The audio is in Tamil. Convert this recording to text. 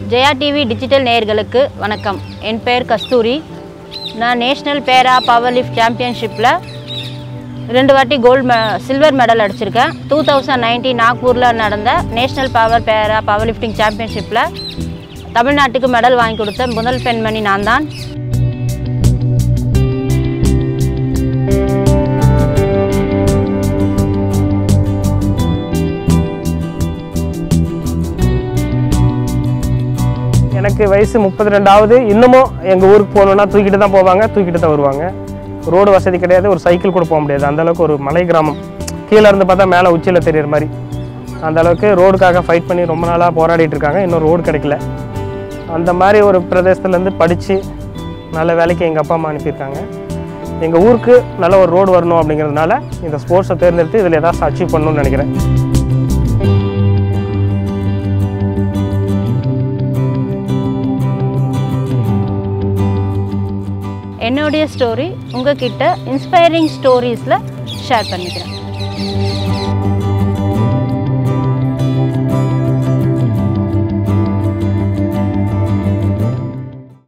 ஜெயா டிவி டிஜிட்டல் நேயர்களுக்கு வணக்கம் என் பெயர் கஸ்தூரி நான் நேஷ்னல் பேரா பவர் லிஃப்ட் சாம்பியன்ஷிப்பில் ரெண்டு வாட்டி கோல்டு மெ சில்வர் மெடல் அடிச்சிருக்கேன் டூ தௌசண்ட் நைன்டீன் நாக்பூரில் நடந்த national power para powerlifting சாம்பியன்ஷிப்பில் தமிழ்நாட்டுக்கு மெடல் வாங்கி கொடுத்த முதல் பெண்மணி நான் தான் எனக்கு வயசு முப்பத்தி ரெண்டாவது இன்னமும் எங்கள் ஊருக்கு போகணுன்னா தூக்கிட்டு தான் போவாங்க தூக்கிட்டு தான் வருவாங்க ரோடு வசதி கிடையாது ஒரு சைக்கிள் கூட போக முடியாது அந்த அளவுக்கு ஒரு மலை கிராமம் கீழே இருந்து பார்த்தா மேலே உச்சியில் தெரியுற மாதிரி அந்த அளவுக்கு ரோடுக்காக ஃபைட் பண்ணி ரொம்ப நாளாக போராடிட்டு இருக்காங்க இன்னும் ரோடு கிடைக்கல அந்த மாதிரி ஒரு பிரதேசத்துலேருந்து படித்து நல்ல வேலைக்கு எங்கள் அப்பா அம்மா அனுப்பியிருக்காங்க எங்கள் ஊருக்கு நல்ல ஒரு ரோடு வரணும் அப்படிங்கிறதுனால இந்த ஸ்போர்ட்ஸை தேர்ந்தெடுத்து இதில் ஏதாச்சும் அச்சீவ் பண்ணணும்னு நினைக்கிறேன் என்னுடைய ஸ்டோரி உங்ககிட்ட இன்ஸ்பைரிங் ஸ்டோரீஸில் ஷேர் பண்ணிக்கிறேன்